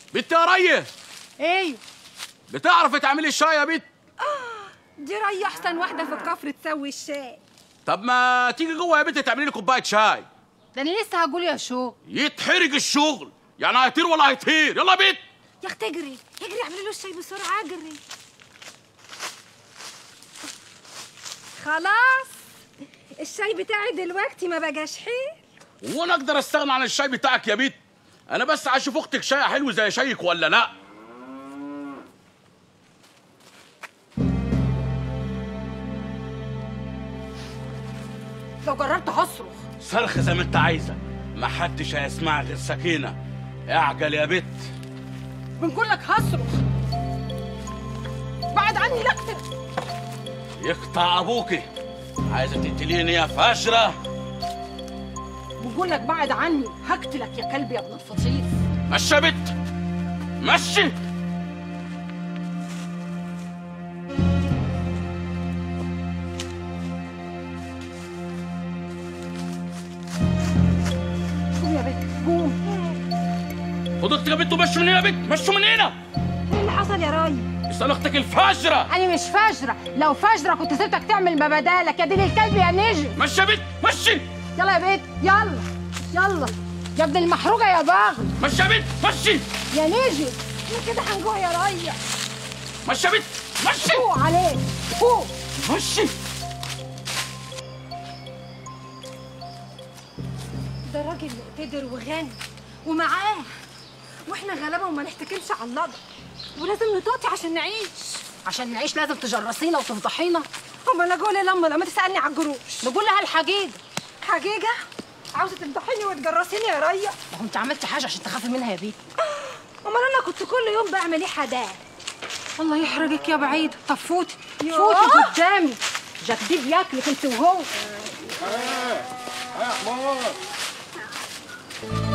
بنت يا ريه ايوه بتعرفي تعملي الشاي يا بنت دي ري احسن واحده في الكفر تسوي الشاي طب ما تيجي جوه يا بنت تعملي لي كوبايه شاي ده انا لسه هقول يا شو يتحرق الشغل يعني هيطير ولا هيطير يلا يا بنت يا اختي اجري اجري اعملي له الشاي بسرعه اجري خلاص الشاي بتاعي دلوقتي ما بقاش حلو هو انا اقدر استغنى عن الشاي بتاعك يا بنت انا بس عايز اشوف اختك شاي حلو زي شايك ولا لا لو جربت هصرخ صرخ زي ما انت عايزه ما حدش هيسمع غير سكينه اعجل يا بت بنقول لك هصرخ بعد عني لا اقتل يقطع ابوكي عايزه تقتليني يا فاشره بقول لك بعد عني هقتلك يا كلب يا ابن الفطيس مشي يا بت مشي قوم يا بنت قوم خدوا انت يا بت ومشوا من هنا يا بت مشوا من هنا ايه اللي حصل يا راي اسال اختك الفاشره انا مش فاجره لو فاجره كنت سبتك تعمل ما بدالك يا دين الكلب يا نجم مشي يا بت مشي يلا يا بنت يلا يلا يا ابن المحروقه يا باغي مشي يا بت مشي يا نجم احنا كده هنجوع يا ري مشي يا بت مشي فوق عليك فوق مشي ده راجل مقتدر وغني ومعاه واحنا غلابه وما نحتكمش على اللضع ولازم نطاطي عشان نعيش عشان نعيش لازم تجرسينا وتفضحينا امال انا اقول لما لما تسالني على الجروش نقول لها الحقيقه حقيقه عاوزه تفضحيني وتجرسيني يا ريا ما هو انت عملت حاجه عشان تخافي منها يا بنت امال انا كنت كل يوم بعمل ايه حداه الله يحرجك يا بعيد طب فوتي يوه. فوتي قدامي جديد ياكلك انت وهو يا حمار